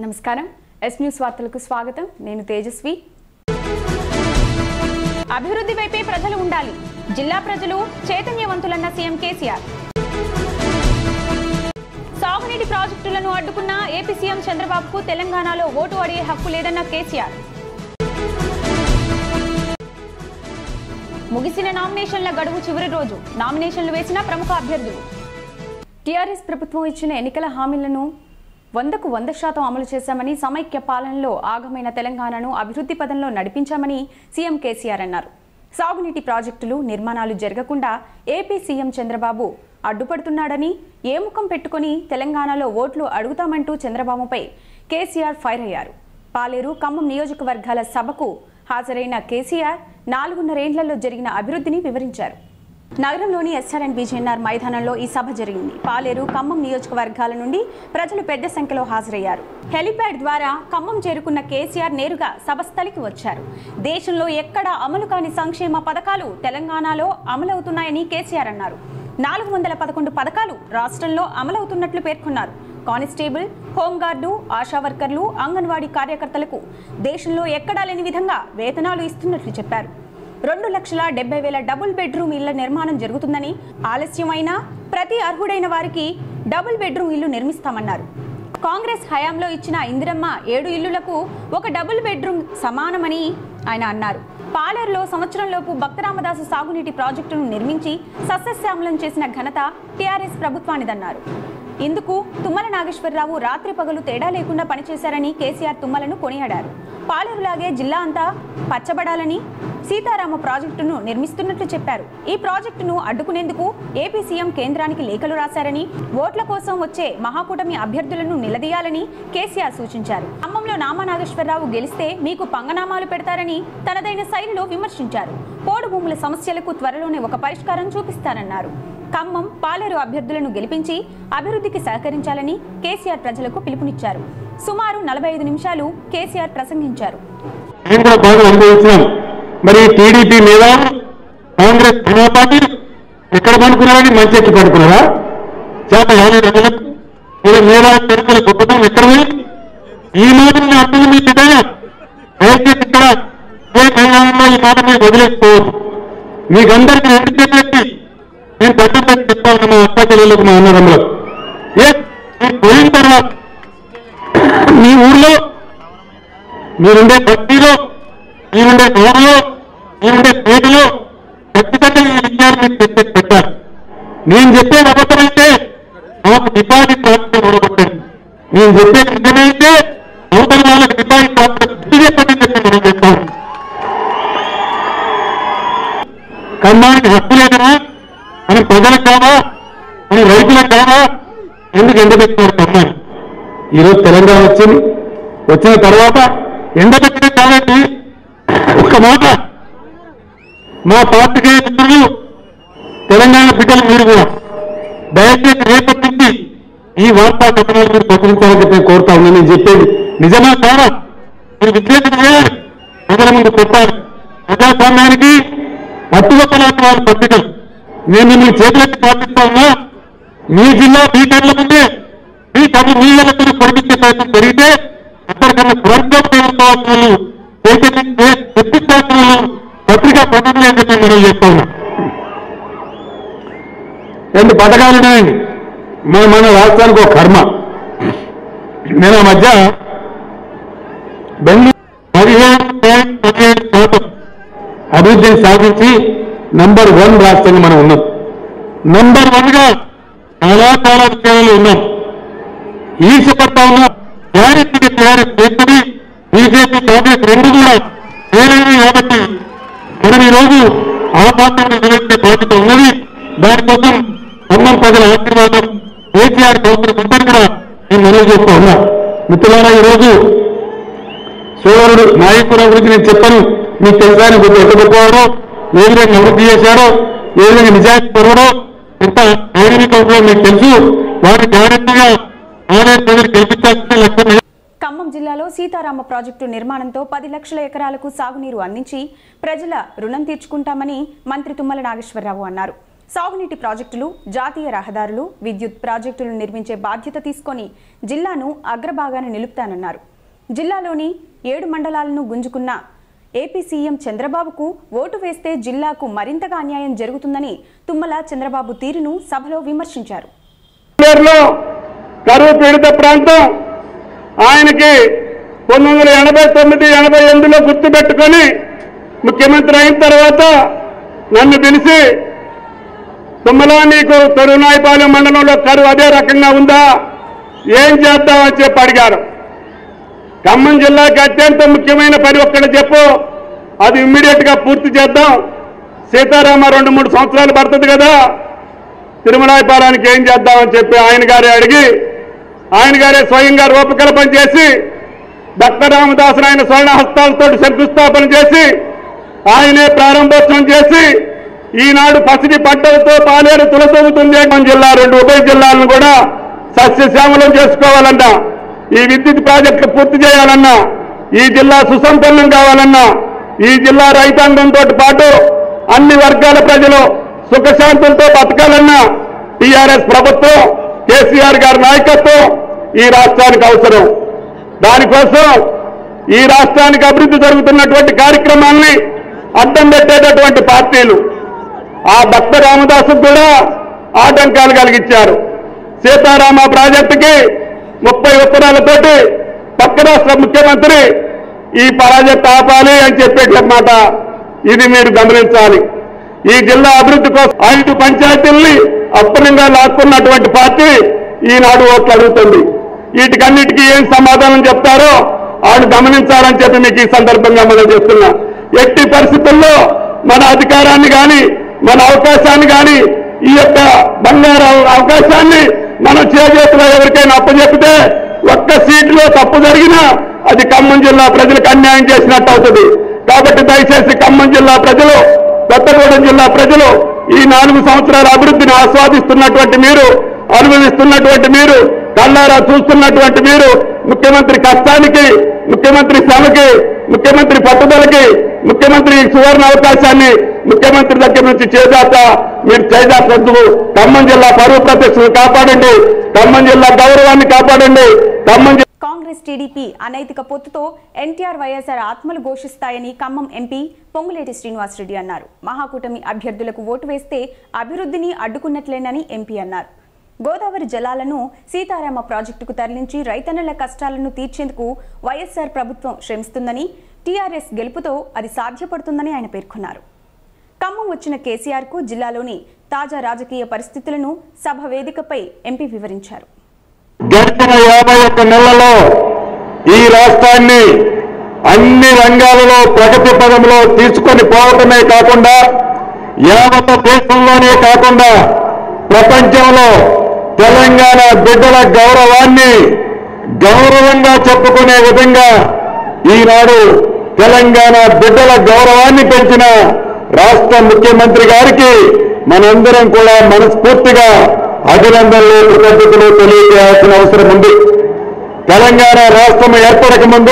నమస్కారం yes news వార్తలకు స్వాగతం నేను తేజస్వి అభివృద్ధి వైపే ప్రజలు ఉండాలి జిల్లా ప్రజలు చైతన్యవంతులన్న సీఎం కేసీఆర్ సాగునీటి ప్రాజెక్టులను అడ్డుకున్న ఏపీ సీఎం చంద్రబాబుకు తెలంగాణలో ఓటు అడిగే హక్కు లేదన్న కేసీఆర్ ముగిసిన నామినేషన్ల గడువు చివరి రోజు నామినేషన్లు వేసిన ప్రముఖ అభ్యర్థులు టీఆర్ఎస్ ప్రభుత్వం ఇచ్చిన ఎన్నికల హామీలను వందకు వంద శాతం అమలు చేశామని సమైక్య పాలనలో ఆగమైన తెలంగాణను అభివృద్ధి పదంలో నడిపించామని సీఎం కేసీఆర్ అన్నారు సాగునీటి ప్రాజెక్టులు నిర్మాణాలు జరగకుండా ఏపీ సీఎం చంద్రబాబు అడ్డుపడుతున్నాడని ఏ ముఖం పెట్టుకుని తెలంగాణలో ఓట్లు అడుగుతామంటూ చంద్రబాబుపై కేసీఆర్ ఫైర్ అయ్యారు పాలేరు ఖమ్మం నియోజకవర్గాల సభకు హాజరైన కేసీఆర్ నాలుగున్నరేండ్లలో జరిగిన అభివృద్ధిని వివరించారు నగరంలోని ఎస్ఆర్ అండ్ బీజేఎన్ఆర్ మైదానంలో ఈ సభ జరిగింది పాలేరు ఖమ్మం నియోజకవర్గాల నుండి ప్రజలు పెద్ద సంఖ్యలో హాజరయ్యారు హెలిప్యాడ్ ద్వారా ఖమ్మం చేరుకున్న కేసీఆర్ నేరుగా సభస్థలికి వచ్చారు దేశంలో ఎక్కడా అమలు కాని సంక్షేమ పథకాలు తెలంగాణలో అమలవుతున్నాయని కేసీఆర్ అన్నారు నాలుగు వందల పదకొండు పథకాలు రాష్ట్రంలో అమలవుతున్నట్లు పేర్కొన్నారు కానిస్టేబుల్ హోంగార్డు ఆశా వర్కర్లు అంగన్వాడీ కార్యకర్తలకు దేశంలో ఎక్కడా లేని విధంగా వేతనాలు ఇస్తున్నట్లు చెప్పారు రెండు లక్షల డెబ్బై వేల డబుల్ బెడ్రూమ్ ఇళ్ల నిర్మాణం జరుగుతుందని ఆలస్యమైన ప్రతి అర్హుడైన వారికి డబుల్ బెడ్రూమ్ ఇల్లు నిర్మిస్తామన్నారు కాంగ్రెస్ హయాంలో ఇచ్చిన ఇందిరమ్మ ఏడు ఇల్లులకు ఒక డబుల్ బెడ్రూమ్ సమానమని ఆయన అన్నారు పాలేరులో సంవత్సరంలోపు భక్తరామదాసు సాగునీటి ప్రాజెక్టును నిర్మించి సస్యశ్యామలం చేసిన ఘనత టీఆర్ఎస్ ప్రభుత్వానిదన్నారు ఇందుకు తుమ్మల నాగేశ్వరరావు రాత్రి పగలు తేడా లేకుండా పనిచేశారని కేసీఆర్ తుమ్మలను కొనియాడారు పాలేరులాగే జిల్లా అంతా పచ్చబడాలని సీతారామ ప్రాజెక్టును నిర్మిస్తున్నట్లు చెప్పారు ఈ ప్రాజెక్టును అడ్డుకునేందుకు ఏపీ సీఎం కేంద్రానికి లేఖలు రాశారని ఓట్ల కోసం వచ్చే మహాకూటమి అభ్యర్థులను నిలదీయాలని కేసీఆర్ సూచించారు ఖమ్మంలో నామా నాగేశ్వరరావు గెలిస్తే మీకు పంగనామాలు పెడతారని తనదైన శైలిలో విమర్శించారు పోడు భూముల సమస్యలకు త్వరలోనే ఒక పరిష్కారం చూపిస్తారన్నారు ఖమ్మం పాలేరు అభ్యర్థులను గెలిపించి అభివృద్ధికి సహకరించాలని కేసీఆర్ ప్రజలకు పిలుపునిచ్చారు సుమారు నలభై ఐదు నిమిషాలు కేసీఆర్ ప్రసంగించారు మేము కూడా బాగా అనుభవించాం మరి టీడీపీ మీద కాంగ్రెస్ పార్టీ ఎక్కడ పనుకున్నారని మంచి ఎక్కి పడుకున్నారా చేత యాభై రోజులకు మీరు మేరా పెరుగుల గొప్పతనం ఎక్కడ పోయి? ఈ మాట మీ అప్పులు మీ బిడ్డ దయచేసి ఇక్కడ ఏ తెలంగాణలో ఈ మాట మీరు వదిలేసుకోవద్దు మీకందరికీ రెండు చేతులెత్తి నేను పెద్ద పెద్ద చెప్తాను మా అక్క చెల్లెలకు మా అన్నదమ్ములకు ఏ మీరు పోయిన తర్వాత మీ ఊర్లో మీరుండే బస్తీలో మీరుండే గోడలో మీరుండే పేటలో ఖచ్చితంగా ఈ విషయాన్ని మీరు చెప్పే పెట్టారు నేను చెప్పేది అబద్ధమైతే నాకు డిపాజిట్ ప్రాప్తి మొదలుపెట్టాను నేను చెప్పేది నిజమైతే అవతల వాళ్ళకి డిపాజిట్ ప్రాప్తి బుద్ధి చెప్పండి చెప్పి మనం చెప్తాం కన్నానికి హక్కు లేదనా మనం ప్రజలకు కాదా మన రైతులకు కాదా ఎందుకు ఎండబెట్టినారు కన్నాను ఈరోజు తెలంగాణ వచ్చింది వచ్చిన తర్వాత ఎండబెట్టిన కాబట్టి ఒక మాట మా పార్టీకే మిత్రులు తెలంగాణ బిడ్డలు మీరు కూడా దయచేసి రేపటి నుంచి ఈ వార్తా కథనాలు మీరు ప్రచురించాలని చెప్పి నేను కోరుతా ఉన్నాను నేను చెప్పేది నిజమా కాదా మీరు విశ్లేషణ చేయాలి ప్రజల ముందు పెట్టాలి ప్రజాస్వామ్యానికి అట్టుగొప్పలాంటి వాళ్ళ పత్రికలు నేను మిమ్మల్ని చేతులెత్తి ప్రార్థిస్తా ఉన్నా మీ జిల్లా మీ కళ్ళ ముందే మీ కళ్ళు నీళ్ళతో పొడిపించే ప్రయత్నం జరిగితే అక్కడికన్నా స్వర్గం పేరుకోవాల్సిన వాళ్ళు చైతన్యం తెప్పించాల్సిన వాళ్ళు పత్రికా ప్రతినిధులు అని చెప్పి మనం చెప్తా ఉన్నాం రెండు పథకాలు ఉన్నాయండి మన మన రాష్ట్రానికి ఒక కర్మ నేను ఆ మధ్య బెంగళూరు పదిహేను పాయింట్ పదిహేడు శాతం అభివృద్ధిని సాధించి నంబర్ వన్ రాష్ట్రంగా మనం ఉన్నాం నంబర్ వన్ గా చాలా చాలా విషయాలు ఉన్నాం ఈశపడతా ఉన్నాం టీఆర్ఎస్కి టీఆర్ఎస్ చేస్తుంది బీజేపీ కాంగ్రెస్ రెండు కూడా వేరేవి కాబట్టి మనం ఈ రోజు ఆ పాత్రను నిర్వహించే బాధ్యత ఉన్నది దానికోసం ఖమ్మం ప్రజల ఆశీర్వాదం కేసీఆర్ కాంగ్రెస్ అందరూ కూడా నేను మనవి చేస్తూ ఉన్నా మిత్రులారా ఈ రోజు సోదరుడు నాయకుల గురించి నేను చెప్పను మీకు తెలుసా ఆయన గుర్తు ఎంత గొప్పవాడో ఏ విధంగా అభివృద్ధి చేశాడో ఏ విధంగా నిజాయితీ పరుడో ఎంత ధైర్యంగా ఉందో మీకు తెలుసు వారి గ్యారెంటీగా ఆదాయ ప్రజలు గెలిపించాల్సిన లక్ష్యం ఖమ్మం జిల్లాలో సీతారామ ప్రాజెక్టు నిర్మాణంతో పది లక్షల ఎకరాలకు సాగునీరు అందించి ప్రజల రుణం తీర్చుకుంటామని మంత్రి తుమ్మల నాగేశ్వరరావు అన్నారు సాగునీటి ప్రాజెక్టులు జాతీయ రహదారులు విద్యుత్ ప్రాజెక్టులు నిర్మించే బాధ్యత తీసుకొని జిల్లాను అగ్రభాగాన నిలుపుతానన్నారు జిల్లాలోని ఏడు మండలాలను గుంజుకున్న ఏపీ సీఎం చంద్రబాబుకు ఓటు వేస్తే జిల్లాకు మరింతగా అన్యాయం జరుగుతుందని తుమ్మల చంద్రబాబు తీరును సభలో విమర్శించారు పేరులో కరువు పీడిత ప్రాంతం ఆయనకి పంతొమ్మిది వందల ఎనభై తొమ్మిది ఎనభై ఎనిమిదిలో గుర్తుపెట్టుకొని ముఖ్యమంత్రి అయిన తర్వాత నన్ను పిలిచి తుమ్మలా నీకు తరునాయపాలెం మండలంలో కరువు అదే రకంగా ఉందా ఏం చేద్దామని చెప్పి అడిగారు ఖమ్మం జిల్లాకి అత్యంత ముఖ్యమైన పని ఒక్కటి చెప్పు అది ఇమ్మీడియట్ గా పూర్తి చేద్దాం సీతారామ రెండు మూడు సంవత్సరాలు పడుతుంది కదా తిరుమలాయపాలానికి ఏం చేద్దామని చెప్పి ఆయన గారే అడిగి ఆయన గారే స్వయంగా రూపకల్పన చేసి దత్త రామదాసు ఆయన స్వర్ణ హస్తాలతో శంకుస్థాపన చేసి ఆయనే ప్రారంభోత్సవం చేసి ఈనాడు పసిడి పంటలతో పాలేరు తులసవుతుంది మన జిల్లా రెండు ఉభయ జిల్లాలను కూడా సస్యశ్యామలం చేసుకోవాలన్నా ఈ విద్యుత్ ప్రాజెక్టు పూర్తి చేయాలన్నా ఈ జిల్లా సుసంపన్నం కావాలన్నా ఈ జిల్లా రైతాంగంతో పాటు అన్ని వర్గాల ప్రజలు సుఖశాంతులతో బతకాలన్నా టీఆర్ఎస్ ప్రభుత్వం కేసీఆర్ గారి నాయకత్వం ఈ రాష్ట్రానికి అవసరం దానికోసం ఈ రాష్ట్రానికి అభివృద్ధి జరుగుతున్నటువంటి కార్యక్రమాల్ని అడ్డం పెట్టేటటువంటి పార్టీలు ఆ భక్త రామదాసు కూడా ఆటంకాలు కలిగించారు సీతారామ ప్రాజెక్టుకి ముప్పై ఉత్తరాలతోటి పక్క రాష్ట్ర ముఖ్యమంత్రి ఈ ప్రాజెక్ట్ ఆపాలి అని చెప్పేటమాట ఇది మీరు గమనించాలి ఈ జిల్లా అభివృద్ధి కోసం ఐదు పంచాయతీల్ని అప్పనంగా లాక్కున్నటువంటి పార్టీ ఈనాడు ఓట్లు అడుగుతుంది వీటికన్నిటికీ ఏం సమాధానం చెప్తారో వాళ్ళు గమనించాలని చెప్పి మీకు ఈ సందర్భంగా మనం చేస్తున్నా ఎట్టి పరిస్థితుల్లో మన అధికారాన్ని కానీ మన అవకాశాన్ని కానీ ఈ యొక్క బంగారు అవ- అవకాశాన్ని మనం చేజేతిలో ఎవరికైనా అప్పచెప్పితే ఒక్క సీటులో తప్పు జరిగినా అది ఖమ్మం జిల్లా ప్రజలకు అన్యాయం చేసినట్టు అవుతుంది కాబట్టి దయచేసి ఖమ్మం జిల్లా ప్రజలు కొత్తగూడెం జిల్లా ప్రజలు ఈ నాలుగు సంవత్సరాల అభివృద్ధిని ఆస్వాదిస్తున్నటువంటి మీరు అనుభవిస్తున్నటువంటి మీరు కళ్ళారా చూస్తున్నటువంటి మీరు ముఖ్యమంత్రి కష్టానికి ముఖ్యమంత్రి శ్రమకి ముఖ్యమంత్రి పట్టుదలకి ముఖ్యమంత్రి సువర్ణ అవకాశాన్ని ముఖ్యమంత్రి దగ్గర నుంచి చేజాత మీరు చేజాతద్దు ఖమ్మం జిల్లా పరువు ప్రతిష్టను కాపాడండి ఖమ్మం జిల్లా గౌరవాన్ని కాపాడండి ఖమ్మం జిల్లా కాంగ్రెస్ టీడీపీ అనైతిక పొత్తుతో ఎన్టీఆర్ వైఎస్ఆర్ ఆత్మలు ఘోషిస్తాయని ఖమ్మం ఎంపీ పొంగులేటి శ్రీనివాసరెడ్డి అన్నారు మహాకూటమి అభ్యర్థులకు ఓటు వేస్తే అభివృద్ధిని అడ్డుకున్నట్లేనని ఎంపీ అన్నారు గోదావరి జలాలను సీతారామ ప్రాజెక్టుకు తరలించి రైతన్నల కష్టాలను తీర్చేందుకు వైఎస్ఆర్ ప్రభుత్వం శ్రమిస్తుందని టీఆర్ఎస్ గెలుపుతో అది సాధ్యపడుతుందని ఆయన పేర్కొన్నారు ఖమ్మం వచ్చిన కేసీఆర్కు జిల్లాలోని తాజా రాజకీయ పరిస్థితులను సభ వేదికపై ఎంపీ వివరించారు గడిచిన యాభై ఒక్క నెలలో ఈ రాష్ట్రాన్ని అన్ని రంగాలలో ప్రగతి పదంలో తీసుకొని పోవటమే కాకుండా యావత దేశంలోనే కాకుండా ప్రపంచంలో తెలంగాణ బిడ్డల గౌరవాన్ని గౌరవంగా చెప్పుకునే విధంగా ఈనాడు తెలంగాణ బిడ్డల గౌరవాన్ని పెంచిన రాష్ట్ర ముఖ్యమంత్రి గారికి మనందరం కూడా మనస్ఫూర్తిగా అభినందనలు కృతజ్ఞతలు తెలియజేయాల్సిన అవసరం ఉంది తెలంగాణ రాష్ట్రం ఏర్పడక ముందు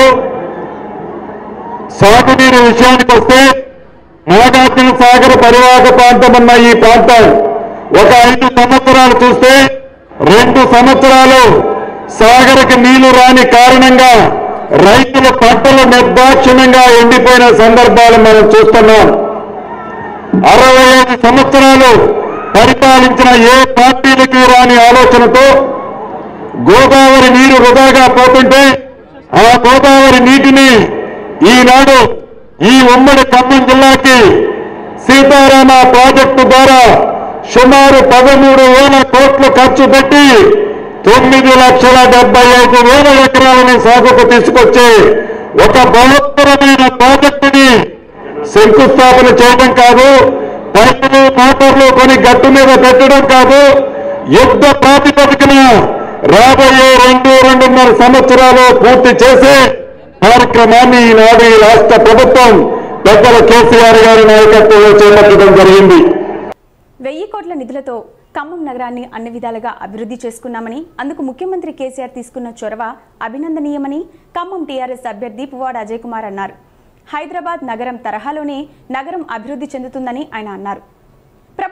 సాగునీరు విషయానికి వస్తే నాగార్జున సాగర్ పరివాహక ప్రాంతం ఉన్న ఈ ప్రాంతం ఒక ఐదు సంవత్సరాలు చూస్తే రెండు సంవత్సరాలు సాగర్కి నీళ్లు రాని కారణంగా రైతుల పంటలు నిర్దాక్షిణ్యంగా ఎండిపోయిన సందర్భాలు మనం చూస్తున్నాం అరవై ఐదు సంవత్సరాలు పరిపాలించిన ఏ పార్టీలకి రాని ఆలోచనతో గోదావరి నీరు వృధాగా పోతుంటే ఆ గోదావరి నీటిని ఈనాడు ఈ ఉమ్మడి ఖమ్మం జిల్లాకి సీతారామ ప్రాజెక్టు ద్వారా సుమారు పదమూడు వేల కోట్లు ఖర్చు పెట్టి తొమ్మిది లక్షల డెబ్బై ఐదు వేల ఎకరాలని సాగుకు తీసుకొచ్చి ఒక బృహత్తరమైన ప్రాజెక్టుని శంకుస్థాపన చేయడం కాదు పైపులు మోటార్లు కొని గట్టు మీద పెట్టడం కాదు యుద్ధ ప్రాతిపదికన రాబోయే రెండు రెండున్నర సంవత్సరాలు పూర్తి చేసే కార్యక్రమాన్ని ఈనాడు ఈ రాష్ట్ర ప్రభుత్వం పెద్దల కేసీఆర్ గారి నాయకత్వంలో చేపట్టడం జరిగింది వెయ్యి కోట్ల నిధులతో ఖమ్మం నగరాన్ని అన్ని విధాలుగా అభివృద్ధి చేసుకున్నామని అందుకు ముఖ్యమంత్రి కేసీఆర్ తీసుకున్న చొరవ అభినందనీయమని ఖమ్మం టీఆర్ఎస్ అభ్యర్థి పువ్వాడ అజయ్ కుమార్ అన్నారు హైదరాబాద్ నగరం తరహాలోనే నగరం అభివృద్ధి చెందుతుందని ఆయన అన్నారు ప్రభుత్వ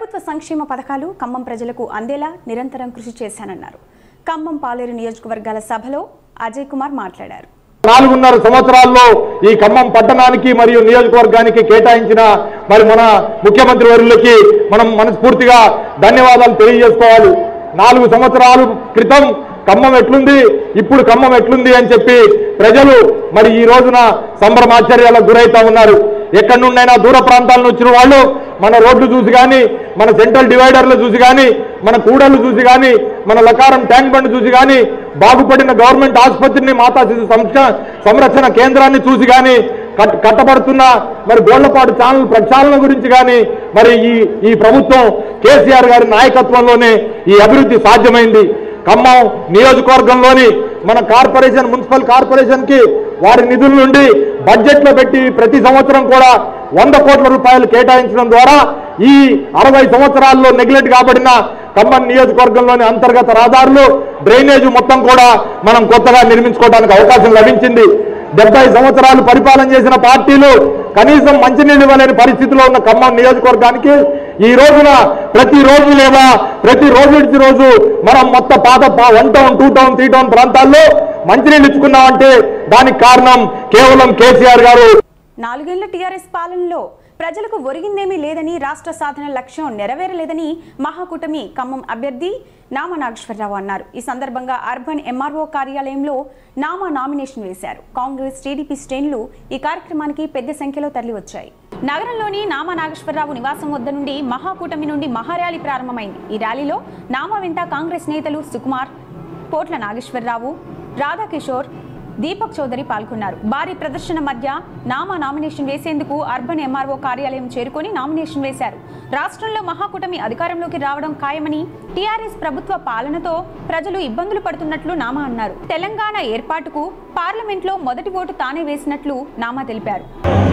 ప్రభుత్వ సంక్షేమ పథకాలు ఖమ్మం ప్రజలకు అందేలా నిరంతరం కృషి చేశానన్నారు ఖమ్మం పాలేరు నియోజకవర్గాల సభలో అజయ్ కుమార్ మాట్లాడారు నాలుగున్నర సంవత్సరాల్లో ఈ ఖమ్మం పట్టణానికి మరియు నియోజకవర్గానికి కేటాయించిన మరి మన ముఖ్యమంత్రి వర్యులకి మనం మనస్ఫూర్తిగా ధన్యవాదాలు తెలియజేసుకోవాలి నాలుగు సంవత్సరాల క్రితం ఖమ్మం ఎట్లుంది ఇప్పుడు ఖమ్మం ఎట్లుంది అని చెప్పి ప్రజలు మరి ఈ రోజున సంభ్రమాశ్చర్యాలకు గురైతా ఉన్నారు ఎక్కడి నుండైనా దూర ప్రాంతాల నుంచి వచ్చిన వాళ్ళు మన రోడ్లు చూసి కానీ మన సెంట్రల్ డివైడర్లు చూసి కానీ మన కూడళ్ళు చూసి కానీ మన లకారం ట్యాంక్ బండ్ చూసి కానీ బాగుపడిన గవర్నమెంట్ ఆసుపత్రిని మాతా శిశు సంక్ష- సంరక్షణ కేంద్రాన్ని చూసి కానీ కట్- కట్టబడుతున్న మరి గోళ్లపాటు ఛానల్ ప్రక్షాళన గురించి కానీ మరి ఈ ఈ ప్రభుత్వం కేసీఆర్ గారి నాయకత్వంలోనే ఈ అభివృద్ధి సాధ్యమైంది ఖమ్మం నియోజకవర్గంలోని మన కార్పొరేషన్ మున్సిపల్ కార్పొరేషన్ కి వారి నిధుల నుండి బడ్జెట్ లో పెట్టి ప్రతి సంవత్సరం కూడా వంద కోట్ల రూపాయలు కేటాయించడం ద్వారా ఈ అరవై సంవత్సరాల్లో నెగ్లెక్ట్ కాబడిన ఖమ్మం నియోజకవర్గంలోని అంతర్గత రహదారులు డ్రైనేజ్ మొత్తం కూడా మనం కొత్తగా నిర్మించుకోవడానికి అవకాశం లభించింది డెబ్బై సంవత్సరాలు పరిపాలన చేసిన పార్టీలు కనీసం మంచినీళ్ళు ఇవ్వలేని పరిస్థితిలో ఉన్న ఖమ్మం నియోజకవర్గానికి ఈ రోజున ప్రతి రోజు లేదా ప్రతి రోజు ఇడిచి రోజు మనం మొత్తం పాత పా- one town two town three town ప్రాంతాల్లో మంచినీళ్ళు ఇచ్చుకున్నామంటే దానికి కారణం కేవలం కేసీఆర్ గారు నాలుగేళ్ల టీఆర్ఎస్ పాలనలో ప్రజలకు ఒరిగిందేమీ లేదని రాష్ట్ర సాధన లక్ష్యం నెరవేరలేదని మహాకూటమి ఖమ్మం అభ్యర్థి నామ నాగేశ్వరరావు అన్నారు ఈ సందర్భంగా అర్బన్ ఎంఆర్ఓ కార్యాలయంలో నామ నామినేషన్ వేశారు కాంగ్రెస్ టీడీపీ శ్రేణులు ఈ కార్యక్రమానికి పెద్ద సంఖ్యలో తరలివచ్చాయి నగరంలోని నామ నాగేశ్వరరావు నివాసం వద్ద నుండి మహాకూటమి నుండి మహార్యాలీ ప్రారంభమైంది ఈ ర్యాలీలో నామ వెంట కాంగ్రెస్ నేతలు సుకుమార్ పోట్ల నాగేశ్వరరావు రాధాకిషోర్ దీపక్ చౌదరి పాల్గొన్నారు భారీ ప్రదర్శన మధ్య నామ నామినేషన్ వేసేందుకు అర్బన్ ఎంఆర్ఓ కార్యాలయం చేరుకొని నామినేషన్ వేశారు రాష్ట్రంలో మహాకూటమి అధికారంలోకి రావడం ఖాయమని టీఆర్ఎస్ ప్రభుత్వ పాలనతో ప్రజలు ఇబ్బందులు పడుతున్నట్లు నామా అన్నారు తెలంగాణ ఏర్పాటుకు పార్లమెంట్లో మొదటి ఓటు తానే వేసినట్లు నామా తెలిపారు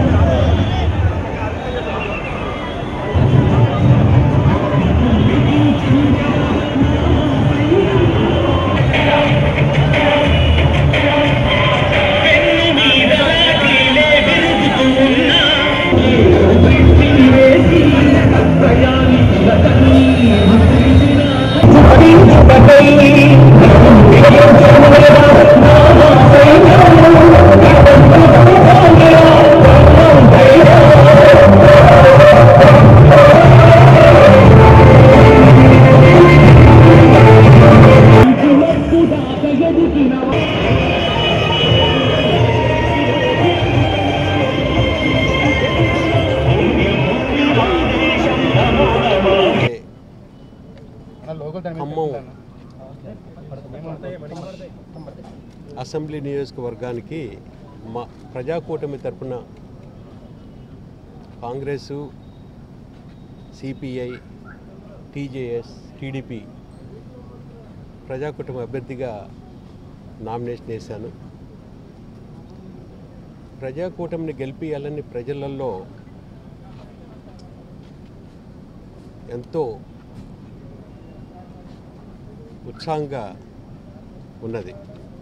ఖమ్మం అసెంబ్లీ నియోజకవర్గానికి మా ప్రజాకూటమి తరపున Congress CPI TJS TDP Prajakutami అభ్యర్థిగా నామినేషన్ వేశాను ప్రజాకూటమిని గెలిపియాలని ప్రజలలో ఎంతో ఉత్సాహంగా ఉన్నది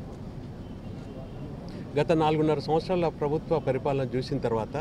గత నాలుగున్నర సంవత్సరాల ప్రభుత్వ పరిపాలన చూసిన తర్వాత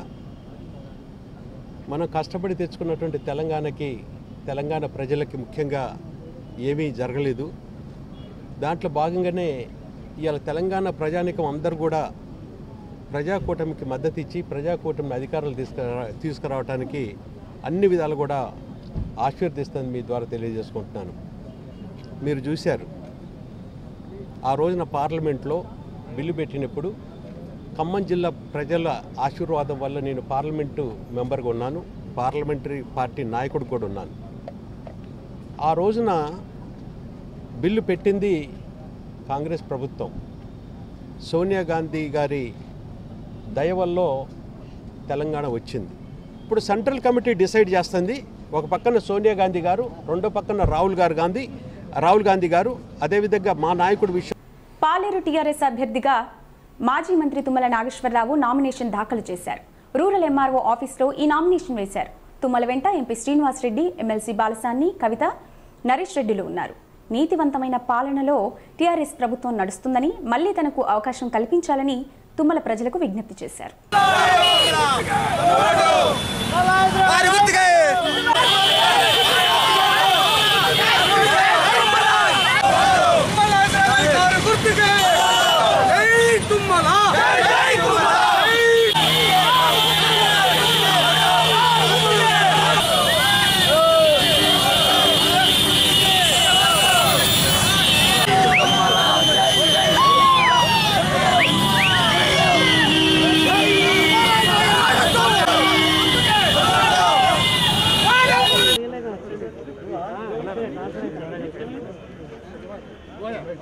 మనం కష్టపడి తెచ్చుకున్నటువంటి తెలంగాణకి తెలంగాణ ప్రజలకి ముఖ్యంగా ఏమీ జరగలేదు దాంట్లో భాగంగానే ఇవాళ తెలంగాణ ప్రజానికం అందరూ కూడా ప్రజాకూటమికి మద్దతు ఇచ్చి ప్రజాకూటమిని అధికారులు తీసుకురా తీసుకురావడానికి అన్ని విధాలు కూడా ఆశీర్వదిస్తుంది మీ ద్వారా తెలియజేసుకుంటున్నాను మీరు చూశారు ఆ రోజున పార్లమెంట్లో బిల్లు పెట్టినప్పుడు ఖమ్మం జిల్లా ప్రజల ఆశీర్వాదం వల్ల నేను పార్లమెంటు మెంబర్గా ఉన్నాను పార్లమెంటరీ పార్టీ నాయకుడు కూడా ఉన్నాను ఆ రోజున బిల్లు పెట్టింది కాంగ్రెస్ ప్రభుత్వం సోనియా గాంధీ గారి దయ వల్ల తెలంగాణ వచ్చింది ఇప్పుడు సెంట్రల్ కమిటీ డిసైడ్ చేస్తుంది ఒక పక్కన సోనియా గాంధీ గారు రెండో పక్కన రాహుల్ గారు గాంధీ రాహుల్ గాంధీ గారు అదేవిధంగా మా నాయకుడి విషయం పాలేరు టీఆర్ఎస్ అభ్యర్థిగా మాజీ మంత్రి తుమ్మల నాగేశ్వరరావు నామినేషన్ దాఖలు చేశారు రూరల్ ఎంఆర్ఓ ఆఫీస్లో ఈ నామినేషన్ వేశారు తుమ్మల వెంట ఎంపీ శ్రీనివాస్ రెడ్డి ఎమ్మెల్సీ బాలసాని కవిత నరేష్ రెడ్డిలు ఉన్నారు నీతివంతమైన పాలనలో టీఆర్ఎస్ ప్రభుత్వం నడుస్తుందని మళ్లీ తనకు అవకాశం కల్పించాలని తుమ్మల ప్రజలకు విజ్ఞప్తి చేశారు వారి గుర్తుకే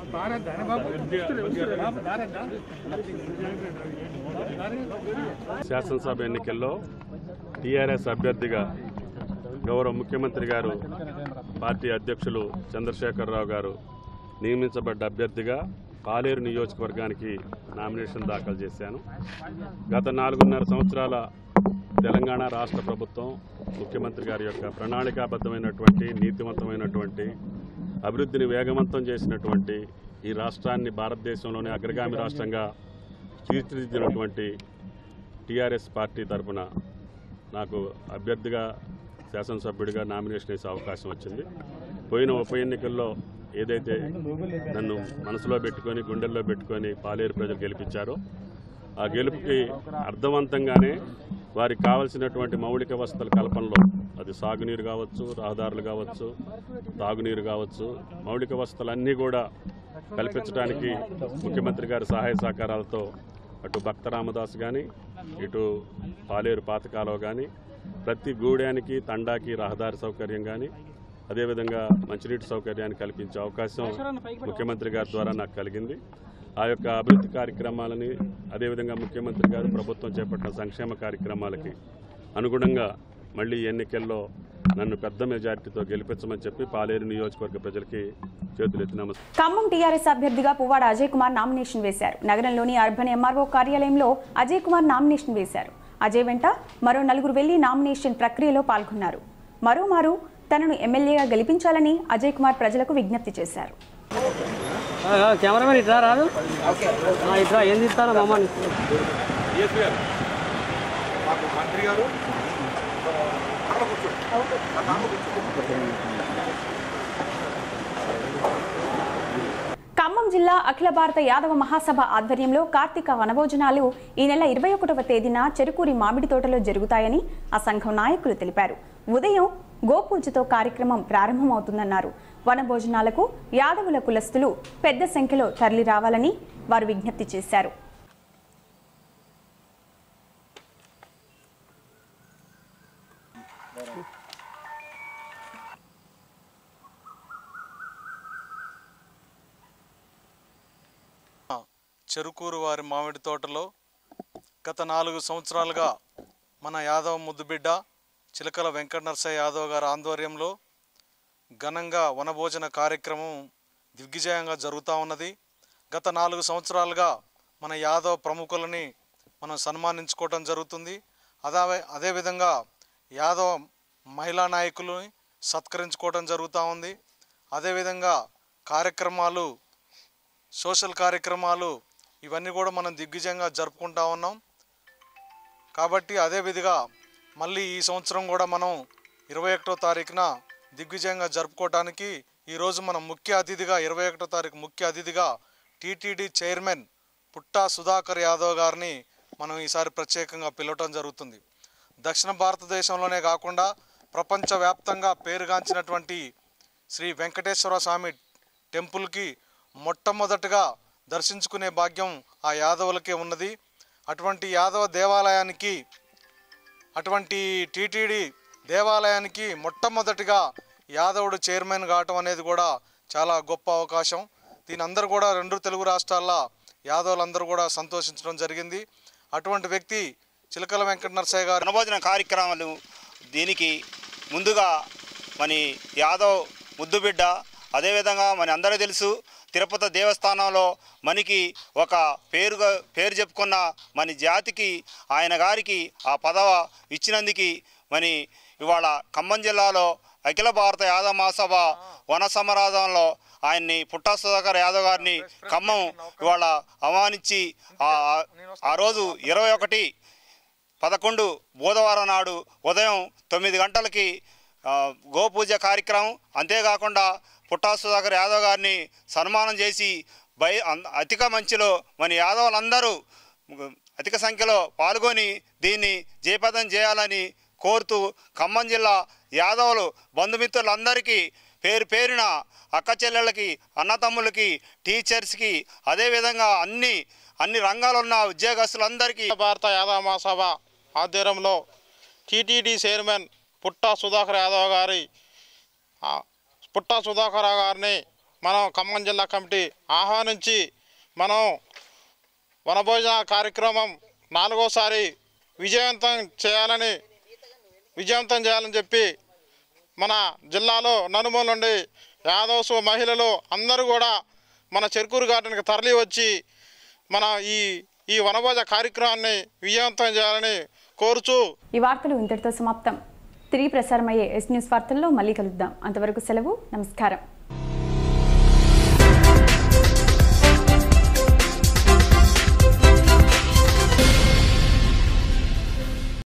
శాసనసభ ఎన్నికల్లో టీఆర్ఎస్ అభ్యర్థిగా గౌరవ ముఖ్యమంత్రి గారు పార్టీ అధ్యక్షులు చంద్రశేఖరరావు గారు నియమించబడ్డ అభ్యర్థిగా పాలేరు నియోజకవర్గానికి నామినేషన్ దాఖలు చేశాను గత నాలుగున్నర సంవత్సరాల తెలంగాణ రాష్ట్ర ప్రభుత్వం ముఖ్యమంత్రి గారి యొక్క ప్రణాళికాబద్ధమైనటువంటి నీతివంతమైనటువంటి అభివృద్ధిని వేగవంతం చేసినటువంటి ఈ రాష్ట్రాన్ని భారతదేశంలోనే అగ్రగామి రాష్ట్రంగా తీర్చిదిద్దినటువంటి టీఆర్ఎస్ పార్టీ తరఫున నాకు అభ్యర్థిగా శాసనసభ్యుడిగా నామినేషన్ వేసే అవకాశం వచ్చింది పోయిన ఉప ఎన్నికల్లో ఏదైతే నన్ను మనసులో పెట్టుకొని గుండెల్లో పెట్టుకొని పాలేరు ప్రజలు గెలిపించారో ఆ గెలుపుకి అర్థవంతంగానే వారికి కావలసినటువంటి మౌలిక వసతుల కల్పనలో అది సాగునీరు కావచ్చు రహదారులు కావచ్చు తాగునీరు కావచ్చు మౌలిక వసతులన్నీ కూడా కల్పించడానికి ముఖ్యమంత్రి గారి సహాయ సహకారాలతో అటు భక్త రామదాస్ కానీ ఇటు పాలేరు పాతకాలువ కానీ ప్రతి గూడానికి తండాకి రహదారి సౌకర్యం కానీ అదేవిధంగా మంచినీటి సౌకర్యాన్ని కల్పించే అవకాశం ముఖ్యమంత్రి గారి ద్వారా నాకు కలిగింది ఆ యొక్క అభివృద్ధి కార్యక్రమాలని అదేవిధంగా ముఖ్యమంత్రి గారు ప్రభుత్వం చేపట్టిన సంక్షేమ కార్యక్రమాలకి అనుగుణంగా మళ్ళీ ఈ ఎన్నికల్లో నన్ను పెద్ద మెజారిటీతో గెలిపించమని చెప్పి పాలేరు నియోజకవర్గ ప్రజలకి చేతులెత్తి నమస్కారం ఖమ్మం టీఆర్ఎస్ అభ్యర్థిగా పువ్వాడ అజయ్ కుమార్ నామినేషన్ వేశారు నగరంలోని అర్బన్ ఎంఆర్ఓ కార్యాలయంలో అజయ్ కుమార్ నామినేషన్ వేశారు అజయ్ వెంట మరో నలుగురు వెళ్లి నామినేషన్ ప్రక్రియలో పాల్గొన్నారు మరోమారు తనను ఎమ్మెల్యేగా గెలిపించాలని అజయ్ కుమార్ ప్రజలకు విజ్ఞప్తి చేశారు కెమెరామెన్ ఇట్రా రాదు ఆ, ఇట్రా ఏం తీస్తాను మమ్మల్ని ఖమ్మం జిల్లా అఖిల భారత యాదవ మహాసభ ఆధ్వర్యంలో కార్తీక వనభోజనాలు ఈ నెల ఇరవై ఒకటవ తేదీన చెరుకూరి మామిడి తోటలో జరుగుతాయని ఆ సంఘం నాయకులు తెలిపారు ఉదయం గోపూజతో కార్యక్రమం ప్రారంభమవుతుందన్నారు వనభోజనాలకు యాదవుల కులస్తులు పెద్ద సంఖ్యలో తరలి రావాలని వారు విజ్ఞప్తి చేశారు చెరుకూరు వారి మామిడి తోటలో గత నాలుగు సంవత్సరాలుగా మన యాదవ ముద్దుబిడ్డ చిలకల వెంకట నరసయ్య యాదవ్ గారి ఆధ్వర్యంలో ఘనంగా వనభోజన కార్యక్రమం దిగ్విజయంగా జరుగుతూ ఉన్నది గత నాలుగు సంవత్సరాలుగా మన యాదవ ప్రముఖులని మనం సన్మానించుకోవటం జరుగుతుంది అదే అదేవిధంగా యాదవ మహిళా నాయకులని సత్కరించుకోవటం జరుగుతూ ఉంది అదేవిధంగా కార్యక్రమాలు సోషల్ కార్యక్రమాలు ఇవన్నీ కూడా మనం దిగ్విజయంగా జరుపుకుంటా ఉన్నాం కాబట్టి అదే విధిగా మళ్ళీ ఈ సంవత్సరం కూడా మనం ఇరవై ఒకటో తారీఖున దిగ్విజయంగా జరుపుకోవటానికి ఈరోజు మనం ముఖ్య అతిథిగా ఇరవై ఒకటో తారీఖు ముఖ్య అతిథిగా టీటీడీ చైర్మన్ పుట్టా సుధాకర్ యాదవ్ గారిని మనం ఈసారి ప్రత్యేకంగా పిలవటం జరుగుతుంది దక్షిణ భారతదేశంలోనే కాకుండా ప్రపంచవ్యాప్తంగా పేరుగాంచినటువంటి శ్రీ వెంకటేశ్వర స్వామి టెంపుల్కి మొట్టమొదటగా దర్శించుకునే భాగ్యం ఆ యాదవులకే ఉన్నది అటువంటి యాదవ దేవాలయానికి అటువంటి టీటీడీ దేవాలయానికి మొట్టమొదటిగా యాదవుడు చైర్మన్ కావటం అనేది కూడా చాలా గొప్ప అవకాశం దీని అందరూ కూడా రెండు తెలుగు రాష్ట్రాల్లో యాదవులందరూ కూడా సంతోషించడం జరిగింది అటువంటి వ్యక్తి చిలకల వెంకట నరసయ్య గారు వనభోజన కార్యక్రమాలు దీనికి ముందుగా మన యాదవ్ ముద్దుబిడ్డ అదేవిధంగా మన అందరూ తెలుసు తిరుపతి దేవస్థానంలో మనకి ఒక పేరుగా పేరు చెప్పుకున్న మన జాతికి ఆయన గారికి ఆ పదవ ఇచ్చినందుకు మని ఇవాళ ఖమ్మం జిల్లాలో అఖిల భారత యాదవ మహాసభ వన సమరాధంలో ఆయన్ని పుట్టా సుధాకర్ యాదవ్ గారిని ఖమ్మం ఇవాళ ఆహ్వానించి ఆ- ఆ రోజు ఇరవై ఒకటి పదకొండు బుధవారం నాడు ఉదయం తొమ్మిది గంటలకి ఆ, గోపూజ కార్యక్రమం అంతేకాకుండా పుట్టా సుధాకర్ యాదవ్ గారిని సన్మానం చేసి బై అన్- అధిక మంచిలో మన యాదవులందరూ ము- అధిక సంఖ్యలో పాల్గొని దీన్ని జయపదం చేయాలని కోరుతూ ఖమ్మం జిల్లా యాదవులు బంధుమిత్రులందరికీ పేరు పేరున అక్క చెల్లెళ్ళకి అన్నతమ్ములకి టీచర్స్కి అదేవిధంగా అన్ని అన్ని రంగాలు ఉన్న ఉద్యోగస్తులందరికీ భారత యాదవ మహాసభ ఆధ్వర్యంలో టీటీడీ చైర్మన్ పుట్టా సుధాకర్ యాదవ్ గారి ఆ, పుట్టా సుధాకర్ గారిని మనం ఖమ్మం జిల్లా కమిటీ ఆహ్వానించి మనం వనభోజన కార్యక్రమం నాలుగోసారి విజయవంతం చేయాలని విజయవంతం చేయాలని చెప్పి మన జిల్లాలో నలుమూల నుండి యాదవ్స్ మహిళలు అందరూ కూడా మన చెరుకూరు గార్డెన్కి తరలి వచ్చి మన ఈ ఈ వనభోజ కార్యక్రమాన్ని విజయవంతం చేయాలని కోరుచూ ఈ వార్తలు ఇంతటితో సమాప్తం తిరిగి ప్రసారమయ్యే ఎస్ న్యూస్ వార్తల్లో మళ్ళీ కలుద్దాం అంతవరకు సెలవు నమస్కారం